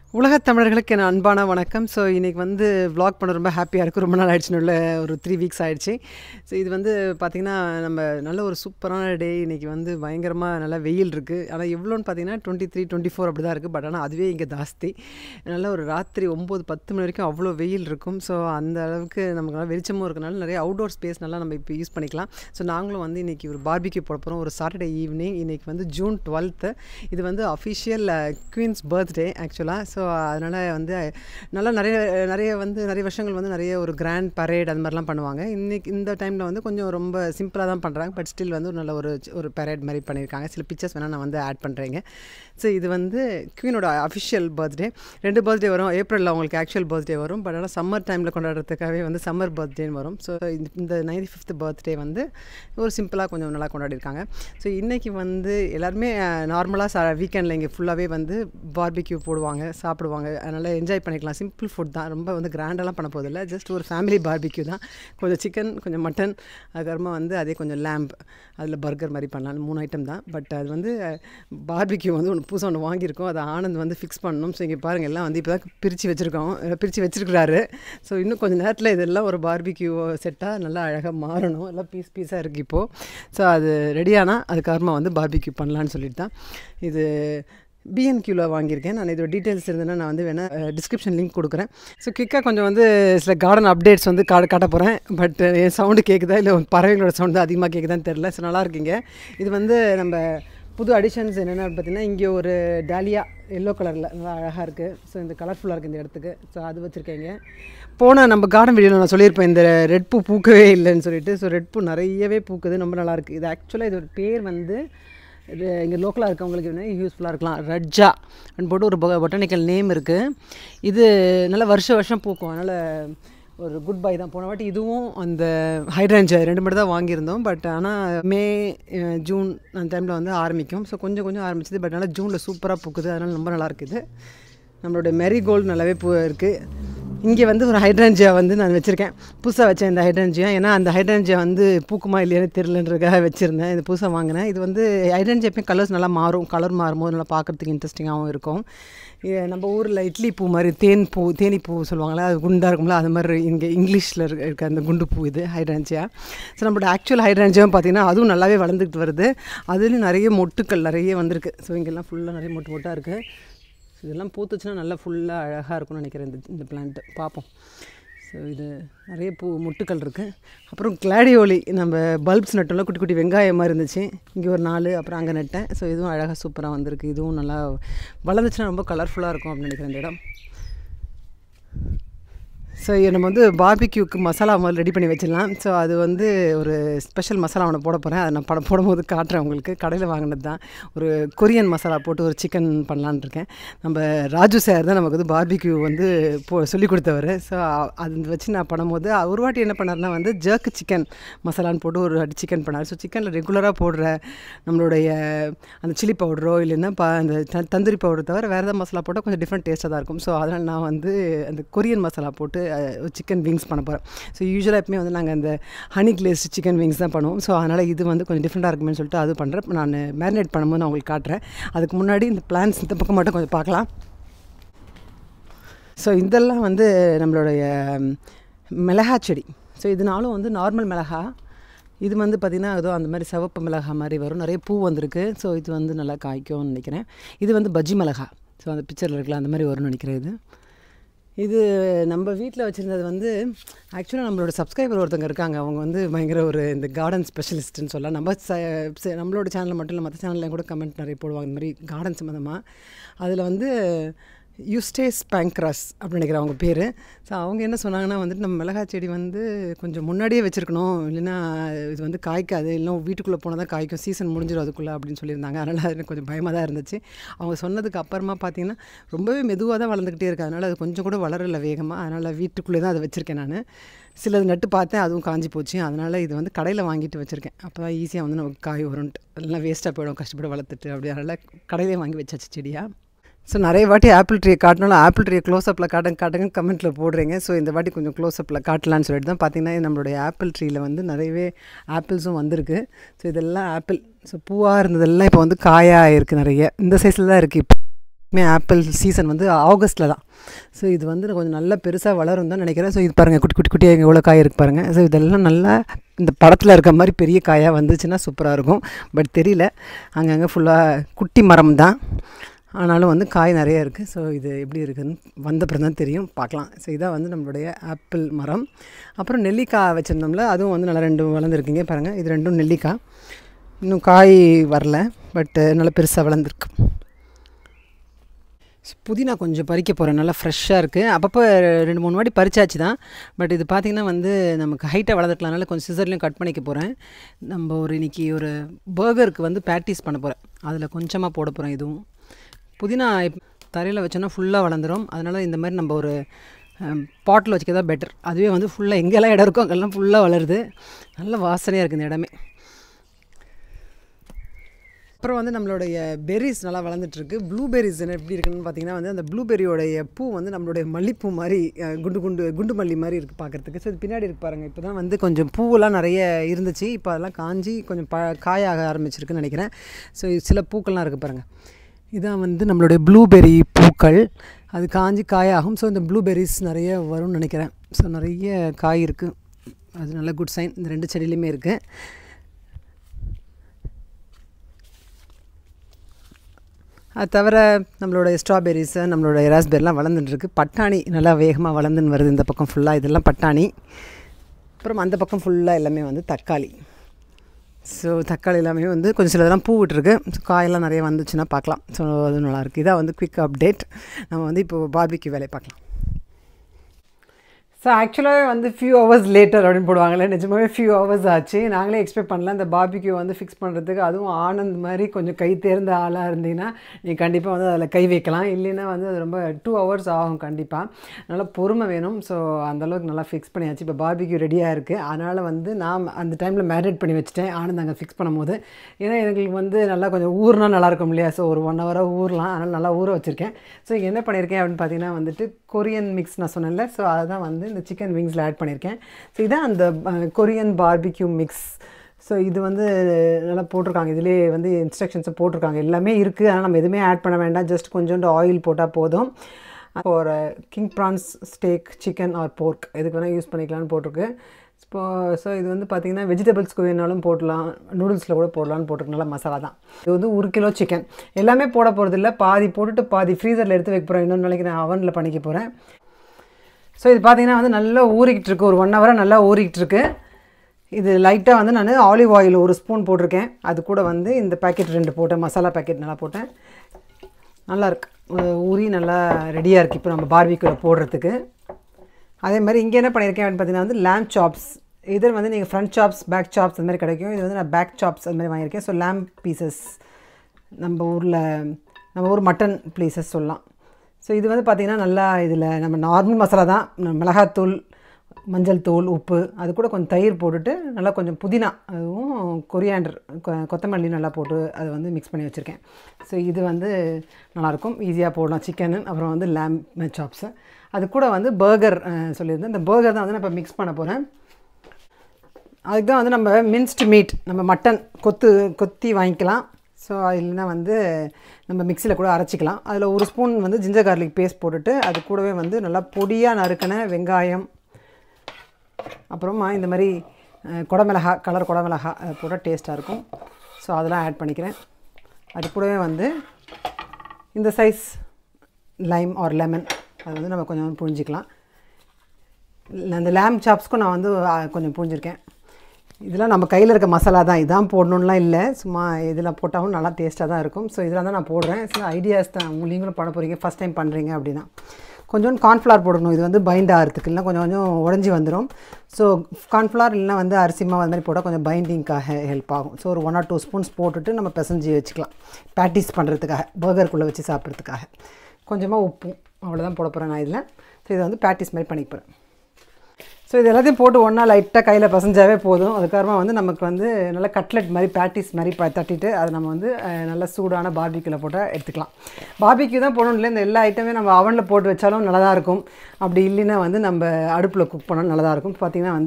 உலகத் தமிழர்களுக்கு என் அன்பான வணக்கம் ஸோ இன்றைக்கி வந்து vlog பண்ண ரொம்ப ஹாப்பியாக இருக்குது ரொம்ப நாள் ஆயிடுச்சுன்னு உள்ள ஒரு த்ரீ வீக்ஸ் ஆயிடுச்சு ஸோ இது வந்து பார்த்திங்கன்னா நம்ம நல்ல ஒரு சூப்பரான டே இன்றைக்கி வந்து பயங்கரமாக நல்லா வெயில் இருக்குது ஆனால் எவ்வளோன்னு பார்த்தீங்கன்னா டுவெண்ட்டி த்ரீ டுவெண்ட்டி ஃபோர் அப்படி தான் இருக்குது பட் ஆனால் அதுவே இங்கே ஜாஸ்தி நல்ல ஒரு ராத்திரி ஒம்பது பத்து மணி வரைக்கும் அவ்வளோ வெயில் இருக்கும் ஸோ அந்த அளவுக்கு நமக்கு நல்லா வெளிச்சமும் இருக்கனால நிறைய அவுடோர் ஸ்பேஸ் நல்லா நம்ம இப்போ யூஸ் பண்ணிக்கலாம் ஸோ நாங்களும் வந்து இன்றைக்கி ஒரு பார்பிக்யூ போட போகிறோம் ஒரு சாட்டர்டே ஈவினிங் இன்றைக்கி வந்து ஜூன் டுவெல்த்து இது வந்து அஃபிஷியல் குவீன்ஸ் பர்த்டே ஆக்சுவலாக ஸோ அதனால் வந்து நல்லா நிறைய நிறைய வந்து நிறைய வருஷங்கள் வந்து நிறைய ஒரு கிராண்ட் பரேட் அது மாதிரிலாம் பண்ணுவாங்க இன்றைக்கி இந்த டைமில் வந்து கொஞ்சம் ரொம்ப சிம்பிளாக தான் பண்ணுறாங்க பட் ஸ்டில் வந்து ஒரு நல்ல ஒரு ஒரு பரேட் மாதிரி பண்ணியிருக்காங்க சில பிக்சர்ஸ் வேணால் நான் வந்து ஆட் பண்ணுறேங்க ஸோ இது வந்து குவீனோட அஃபிஷியல் பர்த்டே ரெண்டு பர்த்டே வரும் ஏப்ரலில் அவங்களுக்கு ஆக்சுவல் பர்த்டே வரும் பட் ஆனால் சம்மர் டைமில் கொண்டாடுறதுக்காகவே வந்து சம்மர் பர்த்டேன்னு வரும் ஸோ இந்த நைன்டி ஃபிஃப்த் பர்த்டே வந்து ஒரு சிம்பிளாக கொஞ்சம் நல்லா கொண்டாடிருக்காங்க ஸோ இன்றைக்கி வந்து எல்லாருமே நார்மலாக ச வீக்கெண்டில் இங்கே ஃபுல்லாகவே வந்து பார்பிக்யூ போடுவாங்க சாப்பிடுவாங்க அதனால் என்ஜாய் பண்ணிக்கலாம் சிம்பிள் ஃபுட் தான் ரொம்ப வந்து கிராண்டெல்லாம் பண்ண போதில்லை ஜஸ்ட் ஒரு ஃபேமிலி பார்பிக்யூ தான் கொஞ்சம் சிக்கன் கொஞ்சம் மட்டன் அதுக்கப்புறமா வந்து அதே கொஞ்சம் லேம்ப் அதில் பர்கர் மாதிரி பண்ணலாம் மூணு ஐட்டம் தான் பட் அது வந்து பார்பிக்யூ வந்து ஒன்று புதுசாக ஒன்று வாங்கியிருக்கோம் அதை ஆனந்த் வந்து ஃபிக்ஸ் பண்ணணும் ஸோ இங்கே பாருங்கள் எல்லாம் வந்து இப்போ தான் பிரித்து வச்சுருக்கோம் பிரித்து வச்சுருக்கிறாரு ஸோ இன்னும் கொஞ்சம் நேரத்தில் இதெல்லாம் ஒரு பார்பிக்யூ செட்டாக நல்லா அழகாக மாறணும் எல்லாம் பீஸ் பீஸாக இருக்குது இப்போது ஸோ அது ரெடியானால் அதுக்கப்புறமா வந்து பார்பிக்யூ பண்ணலான்னு சொல்லிட்டு தான் இது பிஎன்கியூவில் வாங்கியிருக்கேன் நான் இதோட டீட்டெயில்ஸ் இருந்ததுன்னா நான் வந்து வேணால் டிஸ்கிரிப்ஷன் லிங்க் கொடுக்குறேன் ஸோ குயிக்காக கொஞ்சம் வந்து சில கார்டன் அப்டேட்ஸ் வந்து கா காட்ட போகிறேன் பட் என் சவுண்டு கேட்குதா இல்லை பறவைகளோட சவுண்டு அதிகமாக கேட்குதான்னு தெரில ஸோ நல்லா இருக்கீங்க இது வந்து நம்ம புது அடிஷன்ஸ் என்னென்ன பார்த்தீங்கன்னா இங்கே ஒரு டாலியா எல்லோ கலரில் நல்லா அழகாக இருக்குது ஸோ இந்த கலர்ஃபுல்லாக இருக்குது இந்த இடத்துக்கு ஸோ அது வச்சுருக்கீங்க போன நம்ம கார்டன் வீடியோவில் நான் சொல்லியிருப்பேன் இந்த ரெட் பூ பூக்கவே இல்லைன்னு சொல்லிட்டு ஸோ ரெட் பூ நிறையவே பூக்குது ரொம்ப நல்லாயிருக்கு இது ஆக்சுவலாக இதோட பேர் வந்து இது இங்கே லோக்கலாக இருக்கவங்களுக்கு என்ன யூஸ்ஃபுல்லாக இருக்கலாம் ரஜ்ஜா அப்படின்னு போட்டு ஒரு பொட்டானிக்கல் நேம் இருக்குது இது நல்லா வருஷம் வருஷம் பூக்கும் அதனால் ஒரு குட் பை தான் போன வாட்டி இதுவும் அந்த ஹைட்ரேஞ்சா ரெண்டு மட்டும் தான் வாங்கியிருந்தோம் பட் ஆனால் மே ஜூன் அந்த டைமில் வந்து ஆரம்பிக்கும் ஸோ கொஞ்சம் கொஞ்சம் ஆரம்பிச்சது பட் ஆனால் ஜூனில் சூப்பராக பூக்குது அதனால் ரொம்ப நல்லா இருக்குது நம்மளோட மெரிகோல்டு நல்லாவே பூ இருக்குது இங்கே வந்து ஒரு ஹைட்ரேஞ்சியா வந்து நான் வச்சுருக்கேன் புதுசாக வச்சேன் இந்த ஹைட்ரேஞ்சியா ஏன்னா அந்த ஹைட்ரேஞ்சியா வந்து பூக்குமா இல்லையானு தெரிலன்றதுக்காக வச்சுருந்தேன் இது புதுசாக வாங்கினேன் இது வந்து ஹைட்ரேஞ்சியா எப்பயும் கலர்ஸ் நல்லா மாறும் கலர் மாறும்போது நல்லா பார்க்குறதுக்கு இன்ட்ரெஸ்டிங்காகவும் இருக்கும் நம்ம ஊரில் இட்லி பூ மாதிரி தேன் பூ தேனி பூ சொல்லுவாங்களே அது குண்டாக இருக்கும்ல அது மாதிரி இங்கே இங்கிலீஷில் இருக்க அந்த குண்டு பூ இது ஹைட்ரான்ஜியா ஸோ நம்மளோட ஆக்சுவல் ஹைட்ரான்ஜியாவும் பார்த்திங்கன்னா அதுவும் நல்லாவே வளர்ந்துக்கிட்டு வருது அதுலேயும் நிறைய மொட்டுக்கள் நிறைய வந்திருக்கு ஸோ இங்கெல்லாம் ஃபுல்லாக நிறைய மொட்டு மொட்டாக இருக்குது இதெல்லாம் பூத்துச்சுன்னா நல்லா ஃபுல்லாக அழகாக இருக்கும்னு நினைக்கிறேன் இந்த இந்த பிளான்ட்டு பார்ப்போம் ஸோ இது நிறைய பூ முட்டுக்கள் இருக்குது அப்புறம் கிளாடியோலி நம்ம பல்ப்ஸ் நட்டோம்ல குட்டி குட்டி வெங்காயம் மாதிரி இருந்துச்சு இங்கே ஒரு நாலு அப்புறம் அங்கே நட்டேன் ஸோ இதுவும் அழகாக சூப்பராக வந்திருக்கு இதுவும் நல்லா வளர்ந்துச்சுன்னா ரொம்ப கலர்ஃபுல்லாக இருக்கும் அப்படின்னு நினைக்கிறேன் இந்த இடம் ஸோ நம்ம வந்து பார்பிக்யூக்கு மசாலா முதல்ல ரெடி பண்ணி வச்சிடலாம் ஸோ அது வந்து ஒரு ஸ்பெஷல் மசாலா ஒன்று போட போகிறேன் அதை நான் படம் போடும்போது காட்டுறேன் உங்களுக்கு கடையில் வாங்கினது தான் ஒரு கொரியன் மசாலா போட்டு ஒரு சிக்கன் பண்ணலான் இருக்கேன் நம்ம ராஜு சார் தான் நமக்கு வந்து பார்பிக்யூ வந்து போ சொல்லி கொடுத்தவர் ஸோ அது வச்சு நான் பண்ணும்போது ஒரு வாட்டி என்ன பண்ணார்னா வந்து ஜர்க்கு சிக்கன் மசாலான்னு போட்டு ஒரு வாட்டி சிக்கன் பண்ணார் ஸோ சிக்கனில் ரெகுலராக போடுற நம்மளுடைய அந்த சில்லி பவுடரோ இல்லைன்னா ப அந்த தந்தூரி பவுடர் தவிர வேறு ஏதாவது மசாலா போட்டால் கொஞ்சம் டிஃப்ரெண்ட் டேஸ்ட்டாக தான் இருக்கும் ஸோ அதனால் நான் வந்து அந்த கொரியன் மசாலா போட்டு சிக்கன் விங்ஸ் பண்ண போகிறேன் ஸோ யூஸ்வலாக எப்பவுமே வந்து நாங்கள் அந்த ஹனி கிளேஸ்ட் சிக்கன் விங்ஸ் தான் பண்ணுவோம் ஸோ அதனால் இது வந்து கொஞ்சம் டிஃப்ரெண்ட்டாக இருக்குமே சொல்லிட்டு அது பண்ணுறேன் நான் மேரினேட் பண்ணும்போது நான் உங்களுக்கு காட்டுறேன் அதுக்கு முன்னாடி இந்த பிளான்ஸ் இந்த பக்கம் மட்டும் கொஞ்சம் பார்க்கலாம் ஸோ இதெல்லாம் வந்து நம்மளுடைய மிளகா செடி ஸோ இதனாலும் வந்து நார்மல் மிளகா இது வந்து பார்த்திங்கன்னா ஏதோ அந்த மாதிரி சிவப்பு மிளகா மாதிரி வரும் நிறைய பூ வந்திருக்கு ஸோ இது வந்து நல்லா காய்க்கும்னு நினைக்கிறேன் இது வந்து பஜ்ஜி மிளகா ஸோ அந்த பிக்சரில் இருக்கலாம் அந்த மாதிரி வரும்னு நினைக்கிறேன் இது இது நம்ம வீட்டில் வச்சுருந்தது வந்து ஆக்சுவலாக நம்மளோட சப்ஸ்கிரைபர் ஒருத்தங்க இருக்காங்க அவங்க வந்து பயங்கர ஒரு இந்த கார்டன் ஸ்பெஷலிஸ்ட்டுன்னு சொல்லலாம் நம்ம ச நம்மளோட சேனலில் மட்டும் இல்லை மற்ற சேனலில் கூட கமெண்ட் நிறைய போடுவாங்க இந்த மாதிரி கார்டன் சம்மந்தமாக அதில் வந்து யூஸ்டேஸ் பேங்க்ராஸ் அப்படின்னு நினைக்கிறேன் அவங்க பேர் ஸோ அவங்க என்ன சொன்னாங்கன்னா வந்துட்டு நம்ம மிளகா செடி வந்து கொஞ்சம் முன்னாடியே வச்சுருக்கணும் இல்லைன்னா இது வந்து காய்க்காது இல்லை வீட்டுக்குள்ளே போனால் தான் காய்க்கும் சீசன் முடிஞ்சிடும் அதுக்குள்ளே அப்படின்னு சொல்லியிருந்தாங்க அதனால் அது எனக்கு கொஞ்சம் பயமாக தான் இருந்துச்சு அவங்க சொன்னதுக்கு அப்புறமா பார்த்தீங்கன்னா ரொம்பவே மெதுவாக தான் வளர்ந்துக்கிட்டே இருக்குது அதனால் அது கொஞ்சம் கூட வளரலை வேகமாக அதனால் வீட்டுக்குள்ளே தான் அதை வச்சுருக்கேன் நான் சிலது நட்டு பார்த்தேன் அதுவும் காஞ்சி போச்சு அதனால் இது வந்து கடையில் வாங்கிட்டு வச்சுருக்கேன் அப்போ தான் ஈஸியாக வந்து நமக்கு காய் வரும்ன்ட்டு எல்லாம் வேஸ்ட்டாக போயிடும் கஷ்டப்பட்டு வளர்த்துட்டு அப்படி அதனால் கடையிலே வாங்கி வச்சாச்சு செடியாக ஸோ நிறைய வாட்டி ஆப்பிள் ட்ரீ காட்டினாலும் ஆப்பிள் ட்ரீ க்ளோஸ்அப்பில் காட்டுங்க காட்டுங்க கமெண்ட்டில் போடுறீங்க ஸோ இந்த வாட்டி கொஞ்சம் க்ளோஸ்அப்பில் காட்டலான்னு சொல்லிட்டு தான் பார்த்தீங்கன்னா நம்மளுடைய ஆப்பிள் ட்ரீயில் வந்து நிறையவே ஆப்பிள்ஸும் வந்திருக்கு ஸோ இதெல்லாம் ஆப்பிள் ஸோ பூவாக இருந்ததெல்லாம் இப்போ வந்து காயாக இருக்குது நிறைய இந்த சைஸில் தான் இருக்குது இப்போ மே ஆப்பிள் சீசன் வந்து ஆகஸ்ட்டில் தான் ஸோ இது வந்து கொஞ்சம் நல்லா பெருசாக வளரும் தான் நினைக்கிறேன் ஸோ இது பாருங்கள் குட்டி குட்டி குட்டியாக எவ்வளோ காய் இருக்குது பாருங்கள் ஸோ இதெல்லாம் நல்லா இந்த படத்தில் இருக்க மாதிரி பெரிய காயாக வந்துச்சுன்னா சூப்பராக இருக்கும் பட் தெரியல அங்கங்கே ஃபுல்லாக குட்டி மரம் தான் ஆனாலும் வந்து காய் நிறைய இருக்குது ஸோ இது எப்படி இருக்குதுன்னு வந்தப்புறம் தான் தெரியும் பார்க்கலாம் ஸோ இதான் வந்து நம்மளுடைய ஆப்பிள் மரம் அப்புறம் நெல்லிக்காய் வச்சுருந்தோம்ல அதுவும் வந்து நல்லா ரெண்டு வளர்ந்துருக்குங்க பாருங்கள் இது ரெண்டும் நெல்லிக்காய் இன்னும் காய் வரல பட்டு நல்லா பெருசாக வளர்ந்துருக்கு புதினா கொஞ்சம் பறிக்க போகிறேன் நல்லா ஃப்ரெஷ்ஷாக இருக்குது அப்பப்போ ரெண்டு மூணு வாட்டி பறிச்சாச்சு தான் பட் இது பார்த்திங்கன்னா வந்து நமக்கு ஹைட்டாக வளர்த்துக்கலாம்னால கொஞ்சம் சிசர்லேயும் கட் பண்ணிக்க போகிறேன் நம்ம ஒரு இன்றைக்கி ஒரு பர்கருக்கு வந்து பேட்டிஸ் பண்ண போகிறேன் அதில் கொஞ்சமாக போட போகிறேன் இதுவும் புதினா தரையில் வச்சோன்னா ஃபுல்லாக வளர்ந்துடும் அதனால் இந்த மாதிரி நம்ம ஒரு பாட்டில் வச்சுக்கதா பெட்டர் அதுவே வந்து ஃபுல்லாக எங்கெல்லாம் இடம் இருக்கோ அங்கெல்லாம் ஃபுல்லாக வளருது நல்ல வாசனையாக இருக்குது இந்த இடமே அப்புறம் வந்து நம்மளுடைய பெரிஸ் நல்லா வளர்ந்துட்டுருக்கு ப்ளூபெரிஸ் என்ன எப்படி இருக்குன்னு பார்த்தீங்கன்னா வந்து அந்த ப்ளூபெரியோடைய பூ வந்து நம்மளுடைய மல்லிப்பூ மாதிரி குண்டு குண்டு குண்டு மல்லி மாதிரி இருக்குது பார்க்குறதுக்கு ஸோ இது பின்னாடி இருக்கு பாருங்கள் இப்போ தான் வந்து கொஞ்சம் பூவெல்லாம் நிறைய இருந்துச்சு இப்போ அதெல்லாம் காஞ்சி கொஞ்சம் ப காயாக ஆரம்பிச்சிருக்குன்னு நினைக்கிறேன் ஸோ சில பூக்கள்லாம் இருக்குது பாருங்கள் இதான் வந்து நம்மளுடைய ப்ளூபெரி பூக்கள் அது காஞ்சி காயாகும் ஸோ இந்த ப்ளூபெரிஸ் நிறைய வரும்னு நினைக்கிறேன் ஸோ நிறைய காய் இருக்குது அது நல்ல குட் சைன் இந்த ரெண்டு செடியிலையுமே இருக்குது அது தவிர நம்மளோட ஸ்ட்ராபெரிஸு நம்மளோட ராஸ்பெரிலாம் வளர்ந்துட்டுருக்கு பட்டாணி நல்லா வேகமாக வளர்ந்துன்னு வருது இந்த பக்கம் ஃபுல்லாக இதெல்லாம் பட்டாணி அப்புறம் அந்த பக்கம் ஃபுல்லாக எல்லாமே வந்து தக்காளி ஸோ தக்காளி எல்லாமே வந்து கொஞ்சம் சிலதெல்லாம் பூ விட்டுருக்கு ஸோ காயெல்லாம் நிறைய வந்துச்சுன்னா பார்க்கலாம் ஸோ அது நல்லாயிருக்கு இதாக வந்து குவிக் அப்டேட் நம்ம வந்து இப்போ பார்பிக்கு வேலையை பார்க்கலாம் ஸோ ஆக்சுவலாகவே வந்து ஃபியூ ஹவர்ஸ் லேட்டர் அப்படின்னு போடுவாங்களே நிஜமாகவே ஃபியூ ஹவர்ஸ் ஆச்சு நாங்களே எக்ஸ்பெக்ட் பண்ணல இந்த பாபிக்யூ வந்து ஃபிக்ஸ் பண்ணுறதுக்கு அதுவும் ஆனந்த் மாதிரி கொஞ்சம் கை தேர்ந்த ஆளாக இருந்தீங்கன்னா நீங்கள் கண்டிப்பாக வந்து அதில் கை வைக்கலாம் இல்லைன்னா வந்து அது ரொம்ப டூ ஹவர்ஸ் ஆகும் கண்டிப்பாக அதனால் பொறுமை வேணும் ஸோ அந்தளவுக்கு நல்லா ஃபிக்ஸ் பண்ணியாச்சு இப்போ பாபிக்யூ ரெடியாக இருக்குது அதனால் வந்து நான் அந்த டைமில் மேரினேட் பண்ணி வச்சுட்டேன் ஆனந்த் அங்கே ஃபிக்ஸ் பண்ணும்போது ஏன்னா எங்களுக்கு வந்து நல்லா கொஞ்சம் ஊர்னா நல்லாயிருக்கும் இல்லையா ஸோ ஒரு ஒன் ஹவராக ஊறலாம் அதனால் நல்லா ஊற வச்சுருக்கேன் ஸோ என்ன பண்ணியிருக்கேன் அப்படின்னு பார்த்தீங்கன்னா வந்துட்டு கொரியன் மிக்ஸ் நான் சொன்னேன்ல ஸோ அதுதான் வந்து இந்த சிக்கன் விங்ஸில் ஆட் பண்ணியிருக்கேன் ஸோ இதான் அந்த கொரியன் பார்பிக்யூ மிக்ஸ் ஸோ இது வந்து நல்லா போட்டிருக்காங்க இதிலே வந்து இன்ஸ்ட்ரக்ஷன்ஸை போட்டிருக்காங்க எல்லாமே இருக்குது ஆனால் நம்ம எதுவுமே ஆட் பண்ண வேண்டாம் ஜஸ்ட் கொஞ்சோண்டு ஆயில் போட்டால் போதும் ஒரு king prawns steak chicken or pork எதுக்கு வேணால் யூஸ் பண்ணிக்கலாம்னு போட்டிருக்கு இப்போ ஸோ இது வந்து பார்த்திங்கன்னா வெஜிடபிள்ஸ்க்கு வேணாலும் போடலாம் நூடுல்ஸில் கூட போடலாம்னு போட்டிருக்கு நல்லா மசாலா தான் இது வந்து ஒரு கிலோ சிக்கன் எல்லாமே போட போகிறது இல்லை பாதி போட்டுட்டு பாதி ஃப்ரீசரில் எடுத்து வைக்க போகிறேன் இன்னொரு நாளைக்கு நான் அவனில் பண்ணிக்க போகிறேன் ஸோ இது பார்த்திங்கன்னா வந்து நல்லா ஊறிக்கிட்டு இருக்கு ஒரு ஒன் ஹவராக நல்லா ஊறிக்கிட்டு இருக்கு இது லைட்டாக வந்து நான் ஆலிவ் ஆயில் ஒரு ஸ்பூன் போட்டிருக்கேன் அது கூட வந்து இந்த பேக்கெட் ரெண்டு போட்டேன் மசாலா பேக்கெட் நல்லா போட்டேன் நல்லாயிருக்கு ஊறி நல்லா ரெடியாக இருக்குது இப்போ நம்ம பார்பிக்கில் போடுறதுக்கு அதே மாதிரி இங்கே என்ன பண்ணியிருக்கேன் அப்படின்னு பார்த்தீங்கன்னா வந்து லேம்ப் சாப்ஸ் இதில் வந்து நீங்கள் ஃப்ரண்ட் சாப்ஸ் பேக் சாப்ஸ் அந்த மாதிரி கிடைக்கும் இது வந்து நான் பேக் சாப்ஸ் அந்த மாதிரி வாங்கியிருக்கேன் ஸோ லேம்ப் பீசஸ் நம்ம ஊரில் நம்ம ஊர் மட்டன் பீசஸ் சொல்லலாம் ஸோ இது வந்து பார்த்திங்கன்னா நல்லா இதில் நம்ம நார்மல் மசாலா தான் மிளகாத்தூள் மஞ்சள் தூள் உப்பு அது கூட கொஞ்சம் தயிர் போட்டுட்டு நல்லா கொஞ்சம் புதினா அதுவும் கொரியாண்டர் கொத்தமல்லி நல்லா போட்டு அதை வந்து மிக்ஸ் பண்ணி வச்சுருக்கேன் ஸோ இது வந்து நல்லாயிருக்கும் ஈஸியாக போடலாம் சிக்கனு அப்புறம் வந்து லேம் சாப்ஸு அது கூட வந்து பர்கர் சொல்லியிருந்தேன் இந்த பர்கர் தான் வந்து நான் இப்போ மிக்ஸ் பண்ண போகிறேன் அதுக்கு தான் வந்து நம்ம மின்ஸ்டு மீட் நம்ம மட்டன் கொத்து கொத்தி வாங்கிக்கலாம் ஸோ இல்லைன்னா வந்து நம்ம மிக்சியில் கூட அரைச்சிக்கலாம் அதில் ஒரு ஸ்பூன் வந்து ஜிஞ்சர் கார்லிக் பேஸ்ட் போட்டுட்டு அது கூடவே வந்து நல்லா பொடியாக நறுக்கின வெங்காயம் அப்புறமா இந்த மாதிரி குடமிளகா கலர் குடமிளகா அது போட்டால் டேஸ்ட்டாக இருக்கும் ஸோ அதெல்லாம் ஆட் பண்ணிக்கிறேன் அது கூடவே வந்து இந்த சைஸ் லைம் ஆர் லெமன் அது வந்து நம்ம கொஞ்சம் புழிஞ்சிக்கலாம் அந்த லேம் சாப்ஸ்க்கும் நான் வந்து கொஞ்சம் புழிஞ்சிருக்கேன் இதெல்லாம் நம்ம கையில் இருக்க மசாலா தான் இதான் போடணுன்னுலாம் இல்லை சும்மா இதில் போட்டாலும் நல்லா டேஸ்ட்டாக தான் இருக்கும் ஸோ இதெல்லாம் தான் நான் போடுறேன் சில ஐடியாஸ் தான் நீங்களும் பண்ண போகிறீங்க ஃபஸ்ட் டைம் பண்ணுறீங்க அப்படின்னா கொஞ்சோண்டு கார்ன்ஃப்ளவர் போடணும் இது வந்து பைண்ட் ஆகிறதுக்கு இல்லைனா கொஞ்சம் கொஞ்சம் உடஞ்சி வந்துடும் ஸோ கார்ன்ஃப்ளவர் இல்லைனா வந்து அரிசி மாவு அந்த மாதிரி போட்டால் கொஞ்சம் பைண்டிங்காக ஹெல்ப் ஆகும் ஸோ ஒரு ஒன் ஆர் டூ ஸ்பூன்ஸ் போட்டுட்டு நம்ம பிசைஞ்சு வச்சுக்கலாம் பேட்டிஸ் பண்ணுறதுக்காக பர்கருக்குள்ளே வச்சு சாப்பிட்றதுக்காக கொஞ்சமாக உப்பும் அவ்வளோதான் போட போகிறேன் நான் இதில் ஸோ இதை வந்து பேட்டிஸ் மாதிரி பண்ணிக்க போகிறேன் ஸோ இது எல்லாத்தையும் போட்டு ஒன்றா லைட்டாக கையில் பசஞ்சாவே போதும் அதுக்கப்புறமா வந்து நமக்கு வந்து நல்லா கட்லெட் மாதிரி பேட்டிஸ் மாதிரி ப தட்டிட்டு அதை நம்ம வந்து நல்லா சூடான பார்பிக்கில் போட்டால் எடுத்துக்கலாம் பார்பிக்யூ தான் போடணும் இல்லை இந்த எல்லா ஐட்டமே நம்ம அவனில் போட்டு வச்சாலும் நல்லா தான் இருக்கும் அப்படி இல்லைன்னா வந்து நம்ம அடுப்பில் குக் பண்ணாலும் நல்லா தான் இருக்கும் பார்த்திங்கன்னா வந்து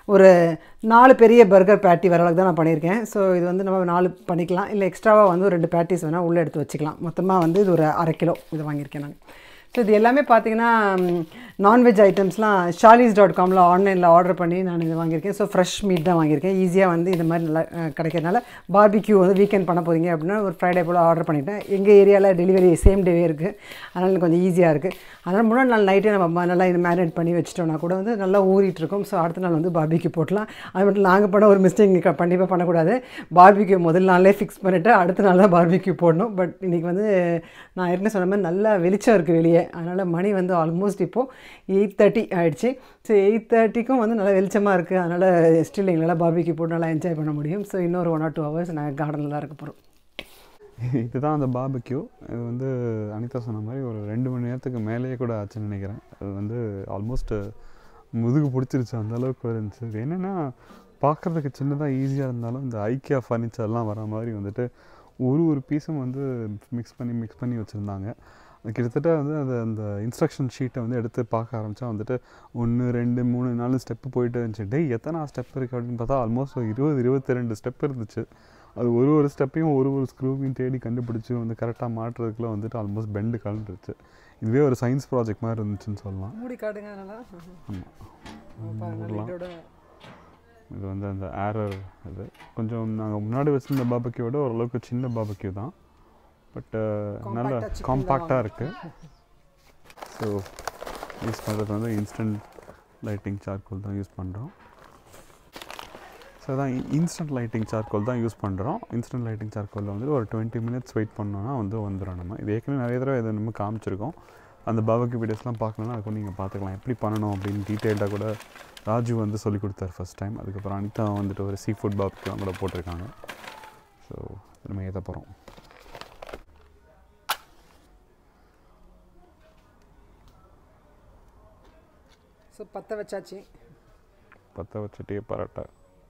ஒரு நாலு பெரிய பர்கர் பேட்டி வர அளவுக்கு தான் நான் பண்ணியிருக்கேன் ஸோ இது வந்து நம்ம நாலு பண்ணிக்கலாம் இல்லை எக்ஸ்ட்ராவாக வந்து ஒரு ரெண்டு பேட்டிஸ் வேணால் உள்ளே எடுத்து வச்சுக்கலாம் மொத்தமாக வந்து இது ஒரு அரை கிலோ இது வாங்கியிருக்கேன் நான் ஸோ இது எல்லாமே பார்த்தீங்கன்னா நான்வெஜ் ஐட்டம்ஸ்லாம் ஷாலிஸ் டாட் காமில் ஆன்லைனில் ஆர்டர் பண்ணி நான் இது வாங்கியிருக்கேன் ஸோ ஃப்ரெஷ் மீட் தான் வாங்கியிருக்கேன் ஈஸியாக வந்து இந்த மாதிரி நல்லா அஹ், கிடைக்கிறதுனால பார்பிக்யூ வந்து வீக்கெண்ட் பண்ண போகிறீங்க அப்படின்னா ஒரு ஃப்ரைடே போல் ஆர்டர் பண்ணிட்டேன் எங்கள் ஏரியாவில் டெலிவரி சேம் டேவே இருக்குது அதனால் கொஞ்சம் ஈஸியாக இருக்குது அதனால் முன்னாடி நாள் நைட்டே நம்ம ம- நல்லா இது மேரினேட் பண்ணி வச்சிட்டோம்னா கூட வந்து நல்லா ஊறிட்டு இருக்கும் ஸோ அடுத்த நாள் வந்து பார்பிக்யூ போட்டலாம் அது மட்டும் நாங்கள் பண்ண ஒரு மிஸ்டேக் கண்டிப்பாக பண்ணக்கூடாது பார்பிக்யூ முதல் நாளே ஃபிக்ஸ் பண்ணிவிட்டு அடுத்த நாள் தான் பார்பிக்யூ போடணும் பட் இன்றைக்கி வந்து நான் ஏற்கனவே சொன்ன மாதிரி நல்லா வெளிச்சம் இருக்குது வெளியே அதனால் மணி வந்து ஆல்மோஸ்ட் இப்போது எயிட் தேர்ட்டி ஆகிடுச்சு ஸோ எயிட் தேர்ட்டிக்கும் வந்து நல்லா வெளிச்சமாக இருக்குது அதனால் ஸ்டில் எங்களால் பார்பிக்யூ போட்டு நல்லா என்ஜாய் பண்ண முடியும் ஸோ இன்னொரு ஒன் ஆர் டூ ஹவர்ஸ் நாங்கள் கார்டனில் தான் இருக்க போகிறோம் இதுதான் அந்த பாபக்யூ இது வந்து அனிதா சொன்ன மாதிரி ஒரு ரெண்டு மணி நேரத்துக்கு மேலேயே கூட ஆச்சுன்னு நினைக்கிறேன் அது வந்து ஆல்மோஸ்ட் முதுகு பிடிச்சிருச்சு அந்த அளவுக்கு இருந்துச்சு இது என்னென்னா பார்க்குறதுக்கு சின்னதாக ஈஸியாக இருந்தாலும் இந்த ஐக்கியா ஃபர்னிச்சர்லாம் வர மாதிரி வந்துட்டு ஒரு ஒரு பீஸும் வந்து மிக்ஸ் பண்ணி மிக்ஸ் பண்ணி வச்சுருந்தாங்க அது கிட்டத்தட்ட வந்து அது அந்த இன்ஸ்ட்ரக்ஷன் ஷீட்டை வந்து எடுத்து பார்க்க ஆரம்பித்தா வந்துட்டு ஒன்று ரெண்டு மூணு நாலு ஸ்டெப்பு போயிட்டு இருந்துச்சு டேய் எத்தனை ஸ்டெப் இருக்குது அப்படின்னு பார்த்தா ஆல்மோஸ்ட் இருபது இருபத்தி ரெண்டு ஸ்டெப் இருந்துச்சு அது ஒரு ஒரு ஸ்டெப்பையும் ஒரு ஒரு ஸ்க்ரூவையும் தேடி கண்டுபிடிச்சி வந்து கரெக்டாக மாட்டுறதுக்குள்ள வந்துட்டு ஆல்மோஸ்ட் பெண்டு கலந்துருச்சு இதுவே ஒரு சயின்ஸ் ப்ராஜெக்ட் மாதிரி இருந்துச்சுன்னு சொல்லலாம் மூடி காட்டுங்க நல்லா ஆமாம் இது வந்து அந்த ஏரர் இது கொஞ்சம் நாங்கள் முன்னாடி வச்சிருந்த பாபக்யூ விட ஓரளவுக்கு சின்ன பாபக்யூ தான் பட் நல்ல Compact-ஆ chicken காம்பாக்டாக இருக்குது ஸோ யூஸ் பண்ணுறது வந்து இன்ஸ்டன்ட் லைட்டிங் சார்கோல் தான் யூஸ் பண்ணுறோம் ஸோ அதான் இன்ஸ்டன்ட் லைட்டிங் சார்கோல் தான் யூஸ் பண்ணுறோம் இன்ஸ்டன்ட் லைட்டிங் சார்கோலில் வந்து ஒரு டுவெண்ட்டி மினிட்ஸ் வெயிட் பண்ணோன்னா வந்து வந்துடும் நம்ம இது ஏற்கனவே நிறைய தடவை இதை நம்ம காமிச்சிருக்கோம் அந்த பாபக்கு வீடியோஸ்லாம் பார்க்கணுன்னா அதுக்கு நீங்கள் பார்த்துக்கலாம் எப்படி பண்ணணும் அப்படின்னு டீட்டெயில்டாக கூட ராஜு வந்து சொல்லி கொடுத்தாரு ஃபஸ்ட் டைம் அதுக்கப்புறம் அனிதா வந்துட்டு ஒரு சீ ஃபுட் பாபக்கு கூட போட்டிருக்காங்க ஸோ நம்ம ஏற்ற போகிறோம் ஸோ பற்ற வச்சாச்சு பற்ற வச்சுட்டே பரோட்டா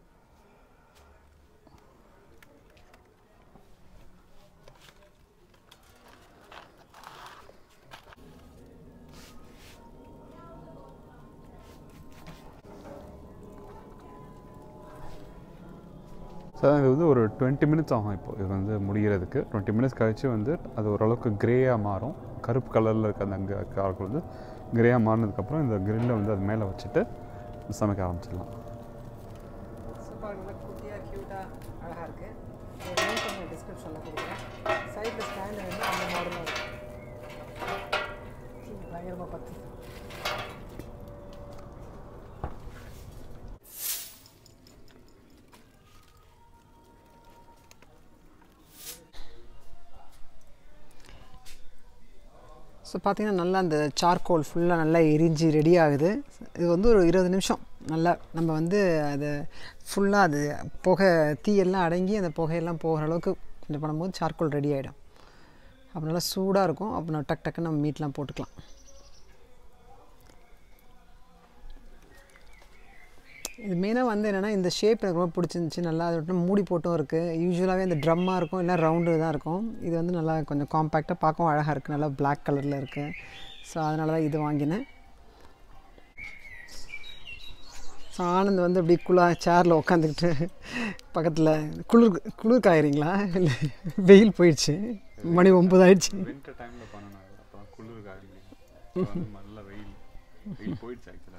சார் இது வந்து ஒரு டுவெண்ட்டி மினிட்ஸ் ஆகும் இப்போ இது வந்து முடிகிறதுக்கு டுவெண்ட்டி மினிட்ஸ் கழிச்சு வந்து அது ஓரளவுக்கு கிரேயாக மாறும் கருப்பு கலரில் இருக்க அந்த அங்கே கார்கள் வந்து கிரேயாக மாறினதுக்கப்புறம் இந்த கிரில்லை வந்து அது மேலே வச்சுட்டு சமைக்க ஆரம்பிச்சிடலாம் சூப்பர் நல்லா குட்டியாக க்யூட்டாக அழகாக இருக்குது லிங்க் நான் டிஸ்கிரிப்ஷனில் கொடுக்குறேன் சைடில் ஸ்டாண்ட் வந்து அந்த மாடலாக இருக்கும் பயங்கரமாக பத்து ஸோ பார்த்தீங்கன்னா நல்லா அந்த சார்கோல் ஃபுல்லாக நல்லா எரிஞ்சு ரெடி ஆகுது இது வந்து ஒரு இருபது நிமிஷம் நல்லா நம்ம வந்து அதை ஃபுல்லாக அது புகை தீயெல்லாம் அடங்கி அந்த புகையெல்லாம் போகிற அளவுக்கு கொஞ்சம் பண்ணும்போது சார்கோல் ரெடி ஆகிடும் அப்போ நல்லா சூடாக இருக்கும் அப்போ நான் டக் டக்குன்னு நம்ம மீட்லாம் போட்டுக்கலாம் இது மெயினாக வந்து என்னென்னா இந்த ஷேப் எனக்கு ரொம்ப பிடிச்சிருந்துச்சி நல்லா அதை விட்டு மூடி போட்டும் இருக்குது யூஸ்வலாகவே இந்த ட்ரம்மாக இருக்கும் இல்லை ரவுண்டு தான் இருக்கும் இது வந்து நல்லா கொஞ்சம் காம்பேக்டாக பார்க்கவும் அழகாக இருக்குது நல்லா பிளாக் கலரில் இருக்குது ஸோ அதனால தான் இது வாங்கினேன் ஸோ ஆனந்த் வந்து அப்படி குளா சேரில் உட்காந்துக்கிட்டு பக்கத்தில் குளிர் குளிர் காயிறீங்களா இல்லை வெயில் போயிடுச்சு மணி ஒம்பது ஆயிடுச்சு வின்டர் டைமில் பண்ணணும் அப்போ குளிர் காய முடியும் நல்ல வெயில் வெயில் போயிடுச்சு ஆக்சுவலாக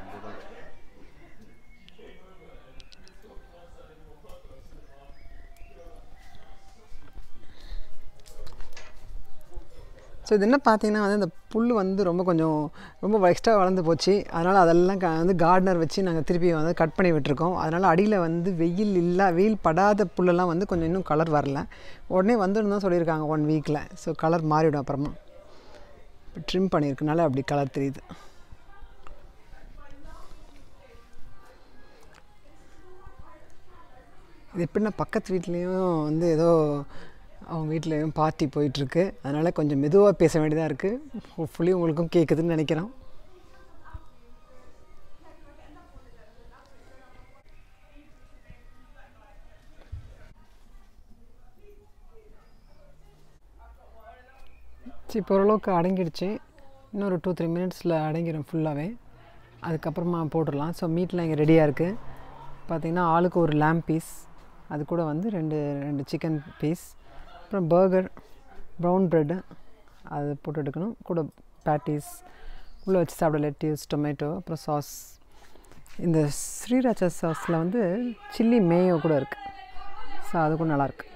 ஸோ இது என்ன பார்த்தீங்கன்னா வந்து இந்த புல் வந்து ரொம்ப கொஞ்சம் ரொம்ப எக்ஸ்ட்ரா வளர்ந்து போச்சு அதனால் அதெல்லாம் க வந்து கார்டனர் வச்சு நாங்கள் திருப்பி வந்து கட் பண்ணி விட்டுருக்கோம் அதனால் அடியில் வந்து வெயில் இல்லை வெயில் படாத புல்லெல்லாம் வந்து கொஞ்சம் இன்னும் கலர் வரல உடனே வந்துடும் தான் சொல்லியிருக்காங்க ஒன் வீக்கில் ஸோ கலர் மாறிடும் அப்புறமா ட்ரிம் பண்ணியிருக்கனால அப்படி கலர் தெரியுது இது எப்படின்னா பக்கத்து வீட்லேயும் வந்து ஏதோ அவங்க வீட்லேயும் பார்ட்டி போயிட்டுருக்கு அதனால் கொஞ்சம் மெதுவாக பேச வேண்டியதாக இருக்குது ஹோப்ஃபுல்லி உங்களுக்கும் கேட்குதுன்னு நினைக்கிறோம் சரி இப்போ ஓரளவுக்கு அடங்கிடுச்சு இன்னொரு டூ த்ரீ மினிட்ஸில் அடங்கிடும் ஃபுல்லாகவே அதுக்கப்புறமா போட்டுடலாம் ஸோ மீட்லாம் இங்கே ரெடியாக இருக்குது பார்த்திங்கன்னா ஆளுக்கு ஒரு லேம் பீஸ் அது கூட வந்து ரெண்டு ரெண்டு சிக்கன் பீஸ் அப்புறம் பர்கர் ப்ரௌன் ப்ரெட்டு அது போட்டு எடுக்கணும் கூட பேட்டிஸ் உள்ளே வச்சு சாப்பிட லெட்டிஸ் டொமேட்டோ அப்புறம் சாஸ் இந்த ஸ்ரீராச்சா சாஸில் வந்து சில்லி மேயோ கூட இருக்குது ஸோ அது கூட நல்லாயிருக்கு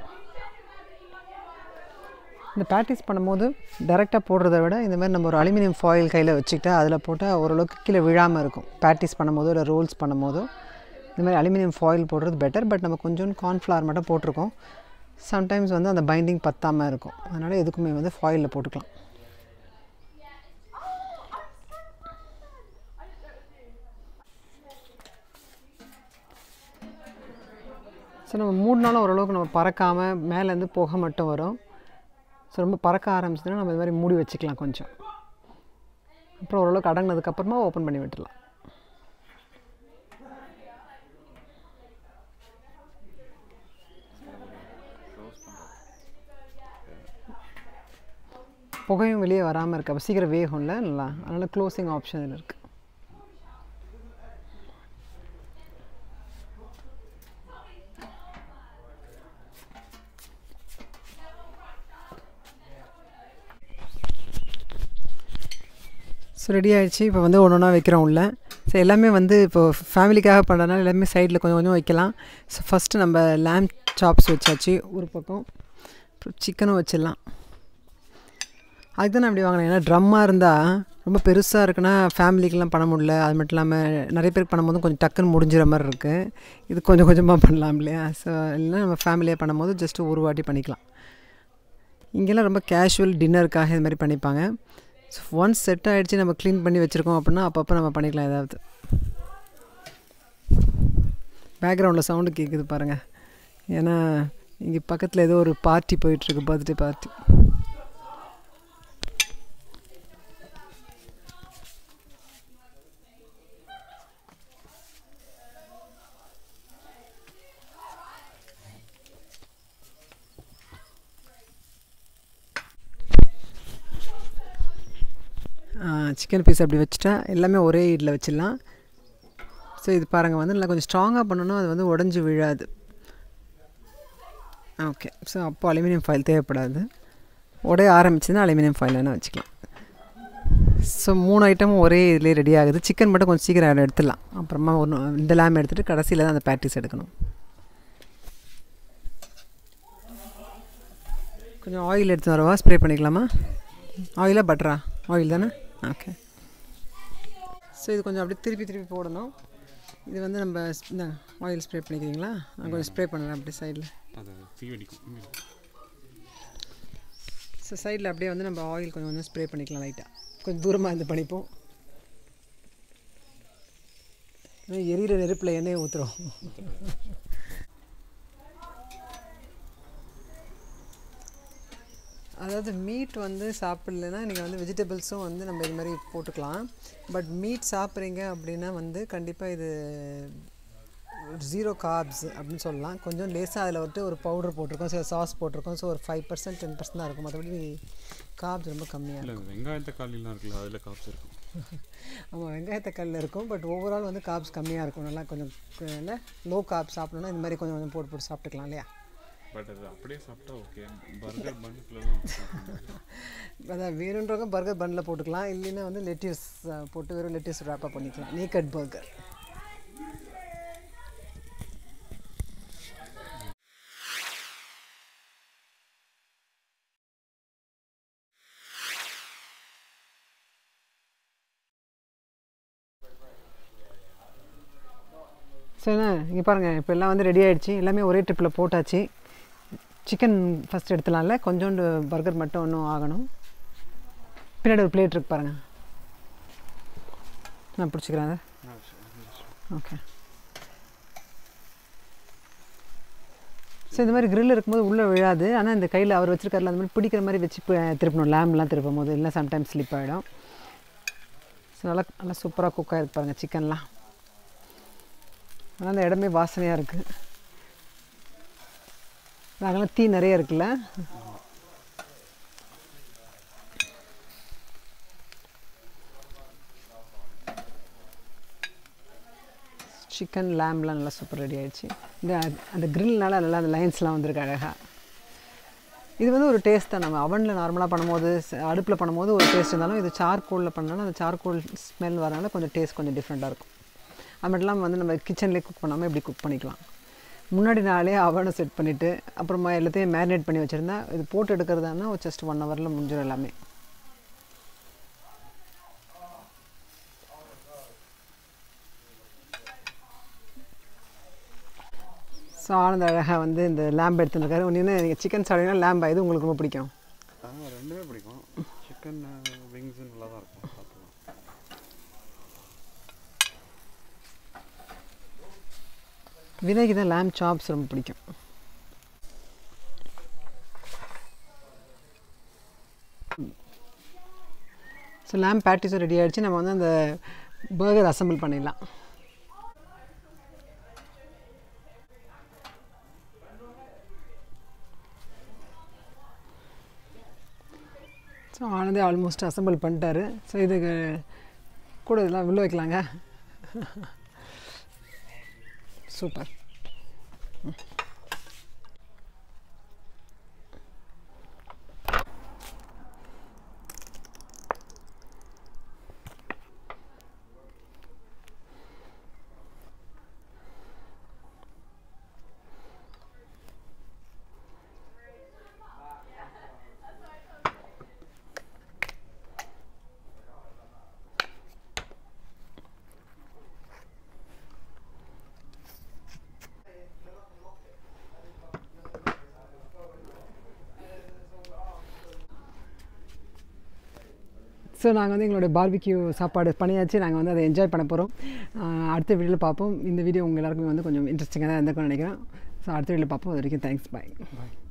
இந்த பேட்டிஸ் பண்ணும்போது டைரெக்டாக போடுறத விட இந்த மாதிரி நம்ம ஒரு அலுமினியம் ஃபாயில் கையில் வச்சுக்கிட்டா அதில் போட்டால் ஓரளவுக்கு கீழே விழாமல் இருக்கும் பேட்டிஸ் பண்ணும்போதோ இல்லை ரோல்ஸ் பண்ணும்போதோ இந்த மாதிரி அலுமினியம் ஃபாயில் போடுறது பெட்டர் பட் நம்ம கொஞ்சம் கார்ன்ஃப்ளவர் மட்டும் போட்டிருக்கோம் சம்டைம்ஸ் வந்து அந்த பைண்டிங் பத்தாமல் இருக்கும் அதனால் எதுக்குமே வந்து ஃபாயிலில் போட்டுக்கலாம் ஸோ நம்ம மூணு நாளும் ஓரளவுக்கு நம்ம பறக்காமல் மேலேருந்து புகை மட்டும் வரும் ஸோ ரொம்ப பறக்க ஆரம்பிச்சதுன்னா நம்ம இது மாதிரி மூடி வச்சுக்கலாம் கொஞ்சம் அப்புறம் ஓரளவுக்கு அடங்கினதுக்கப்புறமா ஓப்பன் பண்ணி விட்டுடலாம் புகையும் வெளியே வராமல் இருக்கு அப்போ சீக்கிரம் வேகும்ல நல்லா அதனால் க்ளோசிங் ஆப்ஷன் இதில் இருக்குது ஸோ ரெடி ஆகிடுச்சு இப்போ வந்து ஒன்று ஒன்றா வைக்கிறோம் உள்ள ஸோ எல்லாமே வந்து இப்போ ஃபேமிலிக்காக பண்ணுறதுனால எல்லாமே சைடில் கொஞ்சம் கொஞ்சம் வைக்கலாம் ஸோ ஃபஸ்ட்டு நம்ம லேம் சாப்ஸ் வச்சாச்சு ஒரு பக்கம் அப்புறம் சிக்கனும் வச்சிடலாம் அதுக்கு தான் நான் அப்படி வாங்கினேன் ஏன்னா ட்ரம்மாக இருந்தால் ரொம்ப பெருசாக இருக்குன்னா ஃபேமிலிக்கெலாம் பண்ண முடியல அது மட்டும் இல்லாமல் நிறைய பேருக்கு பண்ணும்போது கொஞ்சம் டக்குன்னு முடிஞ்சிற மாதிரி இருக்குது இது கொஞ்சம் கொஞ்சமாக பண்ணலாம் இல்லையா ஸோ இல்லைன்னா நம்ம ஃபேமிலியாக பண்ணும்போது ஜஸ்ட்டு ஒரு வாட்டி பண்ணிக்கலாம் இங்கெல்லாம் ரொம்ப கேஷுவல் டின்னருக்காக இது மாதிரி பண்ணிப்பாங்க ஸோ ஒன்ஸ் செட் ஆகிடுச்சு நம்ம க்ளீன் பண்ணி வச்சுருக்கோம் அப்படின்னா அப்பப்போ நம்ம பண்ணிக்கலாம் ஏதாவது பேக்ரவுண்டில் சவுண்டு கேட்குது பாருங்கள் ஏன்னா இங்கே பக்கத்தில் ஏதோ ஒரு பார்ட்டி போயிட்டுருக்கு பர்த்டே பார்ட்டி சிக்கன் பீஸ் அப்படி வச்சுட்டா எல்லாமே ஒரே இதில் வச்சிடலாம் ஸோ இது பாருங்கள் வந்து நல்லா கொஞ்சம் ஸ்ட்ராங்காக பண்ணணும் அது வந்து உடஞ்சி விழாது ஓகே ஸோ அப்போ அலுமினியம் ஃபாயில் தேவைப்படாது உடைய ஆரம்பிச்சுன்னா அலுமினியம் ஃபாயில் வேணால் வச்சுக்கலாம் ஸோ மூணு ஐட்டமும் ஒரே இதிலே ரெடி ஆகுது சிக்கன் மட்டும் கொஞ்சம் சீக்கிரம் எடுத்துடலாம் அப்புறமா ஒன்று இந்த லேம் எடுத்துகிட்டு கடைசியில் தான் அந்த பேட்டிஸ் எடுக்கணும் கொஞ்சம் ஆயில் எடுத்து வரவா ஸ்ப்ரே பண்ணிக்கலாமா ஆயிலாக பட்டரா ஆயில் தானே ஓகே ஸோ இது கொஞ்சம் அப்படியே திருப்பி திருப்பி போடணும் இது வந்து நம்ம இந்த ஆயில் ஸ்ப்ரே பண்ணிக்கிறீங்களா நான் கொஞ்சம் ஸ்ப்ரே பண்ணுறேன் அப்படியே சைடில் அது தீ வெடிக்கும் ஸோ சைடில் அப்படியே வந்து நம்ம ஆயில் கொஞ்சம் கொஞ்சம் ஸ்ப்ரே பண்ணிக்கலாம் லைட்டாக கொஞ்சம் தூரமாக இருந்து பண்ணிப்போம் ஏன்னா எரியிற நெருப்பில் எண்ணெயை ஊற்றுறோம் அதாவது மீட் வந்து சாப்பிட்லன்னா நீங்கள் வந்து வெஜிடபிள்ஸும் வந்து நம்ம இது மாதிரி போட்டுக்கலாம் பட் மீட் சாப்பிட்றீங்க அப்படின்னா வந்து கண்டிப்பாக இது ஜீரோ கார்ப்ஸ் அப்படின்னு சொல்லலாம் கொஞ்சம் லேசாக அதில் வந்துட்டு ஒரு பவுடர் போட்டிருக்கோம் சில சாஸ் போட்டிருக்கோம் ஸோ ஒரு ஃபைவ் பர்சன்ட் டென் பர்சன்ட் தான் இருக்கும் மற்றபடி கார்ப்ஸ் ரொம்ப கம்மியாக இல்லை வெங்காய தக்காளிலாம் இருக்குல்ல அதில் காப்ஸ் இருக்கும் ஆமாம் வெங்காய தக்காளியில் இருக்கும் பட் ஓவரால் வந்து கார்ப்ஸ் கம்மியாக இருக்கும் நல்லா கொஞ்சம் இல்லை லோ கார்ப்ஸ் சாப்பிடணும்னா இந்த மாதிரி கொஞ்சம் கொஞ்சம் போட்டு போட்டு சாப்பிட்டுக்கலாம் இல்லையா பட் அது அப்படியே சாப்பிட்டா ஓகே பர்கர் பண்ணுக்குள்ளலாம் அதான் வேணுன்றவங்க பர்கர் பன்னில் போட்டுக்கலாம் இல்லைன்னா வந்து லெட்டியூஸ் போட்டு வெறும் லெட்டியூஸ் ரேப்பாக பண்ணிக்கலாம் நேக்கட் பர்கர் சரிண்ணா இங்கே பாருங்கள் இப்போ எல்லாம் வந்து ரெடி ஆகிடுச்சு எல்லாமே ஒரே ட்ரிப்பில் போட்டாச்சு சிக்கன் ஃபஸ்ட் எடுத்துலாம்ல கொஞ்சோண்டு பர்கர் மட்டும் இன்னும் ஆகணும் பின்னாடி ஒரு பிளேட் இருக்கு பாருங்கள் நான் பிடிச்சிக்கிறேன் அதை ஓகே ஸோ இந்த மாதிரி grill இருக்கும்போது உள்ளே விழாது ஆனால் இந்த கையில் அவர் வச்சிருக்காருல அந்த மாதிரி பிடிக்கிற மாதிரி வச்சு ப- திருப்பணும் லேம்லாம் திருப்பும் போது இல்லை சம்டைம்ஸ் ஸ்லிப் ஆகிடும் ஸோ நல்லா நல்லா சூப்பராக குக் ஆகிருக்கு பாருங்கள் சிக்கன்லாம் அதனால் இடமே வாசனையாக இருக்குது அங்கெல்லாம் தீ நிறைய இருக்குல்ல சிக்கன் லேம்லாம் நல்லா சூப்பர் ரெடி ஆயிடுச்சு இந்த அந்த கிரில்னால நல்லா அந்த லைன்ஸ்லாம் வந்திருக்கு அழகாக இது வந்து ஒரு டேஸ்ட் தான் நம்ம அவனில் நார்மலாக பண்ணும்போது அடுப்பில் பண்ணும்போது ஒரு டேஸ்ட் இருந்தாலும் இது சார்கோலில் பண்ணாலும் அந்த சார்கோல் ஸ்மெல் வரனால கொஞ்சம் டேஸ்ட் கொஞ்சம் டிஃப்ரெண்ட்டாக இருக்கும் அது மட்டும் இல்லாமல் வந்து நம்ம கிச்சன்லேயே குக் பண்ணாமல் இப்படி குக் பண்ணிக்கலாம் முன்னாடி நாளே அவனை செட் பண்ணிவிட்டு அப்புறமா எல்லாத்தையும் மேரினேட் பண்ணி வச்சுருந்தா இது போட்டு எடுக்கிறதானா ஒரு ஜஸ்ட் ஒன் ஹவரில் முடிஞ்சிடும் எல்லாமே ஸோ ஆனந்த அழகாக வந்து இந்த லேம்ப் எடுத்துருக்காரு ஒன்று நீங்கள் சிக்கன் சாப்பிட்டீங்கன்னா லேம்பா இது உங்களுக்கு ரொம்ப பிடிக்கும் ஆ ரெண்டுமே பிடிக்கும் சிக்கன் விங்ஸ் நல்லா தான் இருக்கும் சாப்பிடலாம் விதைக்கு தான் லேம்ப் சாப்ஸ் ரொம்ப பிடிக்கும் ஸோ லேம்ப் பேட்டிஸும் ரெடி ஆகிடுச்சு நம்ம வந்து அந்த பர்கர் அசம்பிள் பண்ணிடலாம் ஸோ ஆனந்தே ஆல்மோஸ்ட் அசம்பிள் பண்ணிட்டாரு ஸோ இதுக்கு கூட இதெல்லாம் உள்ள வைக்கலாங்க சூப்பர் ஸோ நாங்கள் வந்து எங்களுடைய பார்பிக்யூ சாப்பாடு பண்ணியாச்சு நாங்கள் வந்து அதை என்ஜாய் பண்ண போகிறோம் அடுத்த வீடியோவில் பார்ப்போம் இந்த வீடியோ உங்கள் எல்லாருக்குமே வந்து கொஞ்சம் இன்ட்ரெஸ்டிங்காக தான் இருந்திருக்கும்னு நினைக்கிறேன் ஸோ அடுத்த வீடியோவில் பார்ப்போம் அது வரைக்கும் தேங்க்ஸ் பாய் பாய்